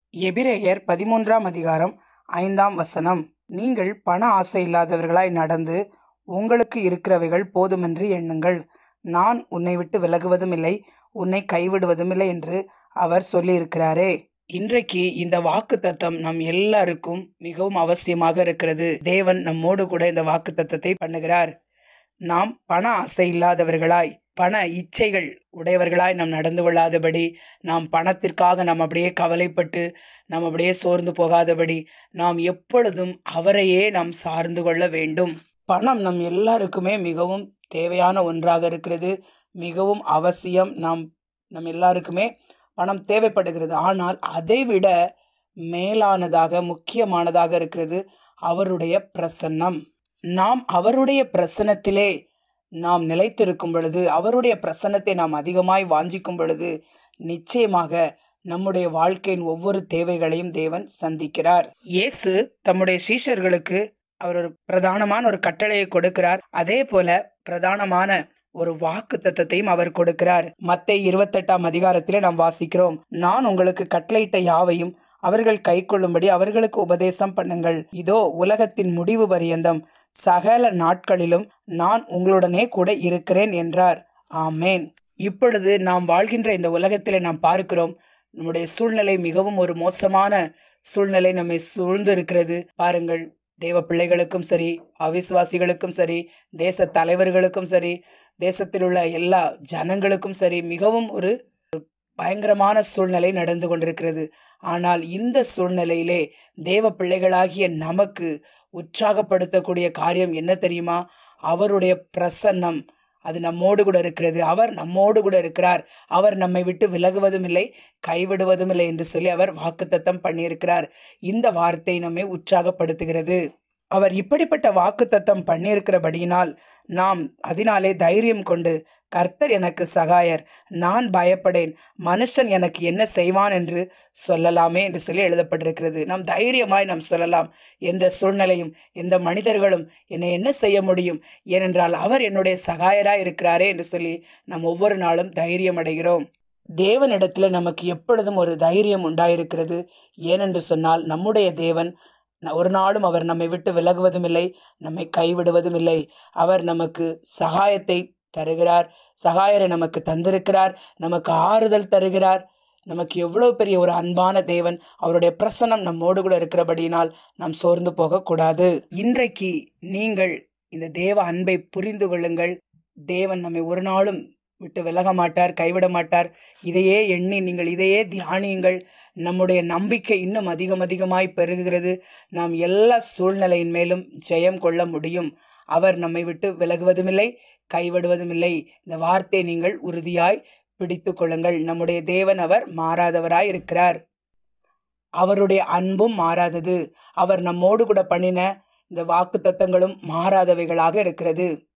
எபிரேயர் பதிமூன்றாம் அதிகாரம் ஐந்தாம் வசனம் நீங்கள் பண ஆசை இல்லாதவர்களாய் நடந்து உங்களுக்கு இருக்கிறவைகள் போதுமென்று எண்ணுங்கள் நான் உன்னை விட்டு விலகுவதும் இல்லை உன்னை கைவிடுவதும் இல்லை என்று அவர் சொல்லியிருக்கிறாரே இன்றைக்கு இந்த வாக்கு தத்தம் நம் எல்லாருக்கும் மிகவும் அவசியமாக இருக்கிறது தேவன் நம்மோடு கூட இந்த வாக்கு தத்தத்தை பண்ணுகிறார் நாம் பண ஆசை இல்லாதவர்களாய் பண இச்சைகள் உடையவர்களாய் நாம் நடந்து கொள்ளாதபடி நாம் பணத்திற்காக நாம் அப்படியே கவலைப்பட்டு நாம் அப்படியே சோர்ந்து போகாதபடி நாம் எப்பொழுதும் அவரையே நாம் சார்ந்து கொள்ள வேண்டும் பணம் நம் எல்லாருக்குமே மிகவும் தேவையான ஒன்றாக இருக்கிறது மிகவும் அவசியம் நாம் நம் எல்லாருக்குமே பணம் தேவைப்படுகிறது ஆனால் அதைவிட மேலானதாக முக்கியமானதாக இருக்கிறது அவருடைய பிரசன்னம் நாம் அவருடைய பிரசன்னத்திலே நாம் நிலைத்திருக்கும் பொழுது அவருடைய பிரசன்னத்தை நாம் அதிகமாய் வாஞ்சிக்கும் பொழுது நிச்சயமாக நம்முடைய வாழ்க்கையின் ஒவ்வொரு தேவைகளையும் தேவன் சந்திக்கிறார் இயேசு தம்முடைய சீஷர்களுக்கு அவர் ஒரு பிரதானமான ஒரு கட்டளையை கொடுக்கிறார் அதே போல பிரதானமான ஒரு வாக்கு தத்தத்தையும் அவர் கொடுக்கிறார் மத்தை இருபத்தெட்டாம் அதிகாரத்திலே நாம் வாசிக்கிறோம் நான் உங்களுக்கு கட்டளையிட்ட யாவையும் அவர்கள் கை கொள்ளும்படி அவர்களுக்கு உபதேசம் பண்ணுங்கள் இதோ உலகத்தின் முடிவு பரியந்தம் சகல நாட்களிலும் நான் உங்களுடனே கூட இருக்கிறேன் என்றார் ஆமேன் இப்பொழுது நாம் வாழ்கின்ற இந்த உலகத்திலே நாம் பார்க்கிறோம் நம்முடைய சூழ்நிலை மிகவும் ஒரு மோசமான சூழ்நிலை நம்மை சூழ்ந்து இருக்கிறது பாருங்கள் தேவ பிள்ளைகளுக்கும் சரி அவிசுவாசிகளுக்கும் சரி தேச தலைவர்களுக்கும் சரி தேசத்தில் உள்ள எல்லா ஜனங்களுக்கும் சரி மிகவும் ஒரு பயங்கரமான சூழ்நிலை நடந்து கொண்டிருக்கிறது ஆனால் இந்த சூழ்நிலையிலே தேவ பிள்ளைகளாகிய நமக்கு உற்சாகப்படுத்தக்கூடிய காரியம் என்ன தெரியுமா அவருடைய பிரசன்னம் அது நம்மோடு கூட இருக்கிறது அவர் நம்மோடு கூட இருக்கிறார் அவர் நம்மை விட்டு விலகுவதும் இல்லை கைவிடுவதும் இல்லை என்று சொல்லி அவர் வாக்குத்தத்தம் பண்ணியிருக்கிறார் இந்த வார்த்தை நம்மை உற்சாகப்படுத்துகிறது அவர் இப்படிப்பட்ட வாக்குத்தத்தம் பண்ணியிருக்கிறபடியினால் நாம் அதனாலே தைரியம் கொண்டு கர்த்தர் எனக்கு சகாயர் நான் பயப்படேன் மனுஷன் எனக்கு என்ன செய்வான் என்று சொல்லலாமே என்று சொல்லி எழுதப்பட்டிருக்கிறது நாம் தைரியமாய் நாம் சொல்லலாம் எந்த சூழ்நிலையும் எந்த மனிதர்களும் என்னை என்ன செய்ய முடியும் ஏனென்றால் அவர் என்னுடைய சகாயராய் இருக்கிறாரே என்று சொல்லி நாம் ஒவ்வொரு நாளும் தைரியம் அடைகிறோம் தேவனிடத்தில் நமக்கு எப்பொழுதும் ஒரு தைரியம் உண்டாயிருக்கிறது ஏனென்று சொன்னால் நம்முடைய தேவன் ஒரு நாளும் அவர் நம்மை விட்டு விலகுவதும் இல்லை நம்மை கைவிடுவதும் இல்லை அவர் நமக்கு சகாயத்தை தருகிறார் சகாயரை நமக்கு தந்திருக்கிறார் நமக்கு ஆறுதல் தருகிறார் நமக்கு எவ்வளவு பெரிய ஒரு அன்பான தேவன் அவருடைய பிரசனம் நம்மோடு கூட இருக்கிறபடியினால் நாம் சோர்ந்து போகக்கூடாது இன்றைக்கு நீங்கள் இந்த தேவ அன்பை புரிந்து கொள்ளுங்கள் தேவன் நம்மை ஒரு நாளும் விட்டு விலக மாட்டார் கைவிட மாட்டார் இதையே எண்ணி நீங்கள் இதையே தியானியுங்கள் நம்முடைய நம்பிக்கை இன்னும் அதிகம் அதிகமாய் பெருகுகிறது நாம் எல்லா சூழ்நிலையின் மேலும் ஜெயம் கொள்ள முடியும் அவர் நம்மை விட்டு விலகுவதுமில்லை கைவிடுவதும் இல்லை இந்த வார்த்தை நீங்கள் உறுதியாய் பிடித்து கொள்ளுங்கள் நம்முடைய தேவன் அவர் மாறாதவராய் இருக்கிறார் அவருடைய அன்பும் மாறாதது அவர் நம்மோடு கூட பண்ணின இந்த வாக்கு தத்தங்களும் மாறாதவைகளாக இருக்கிறது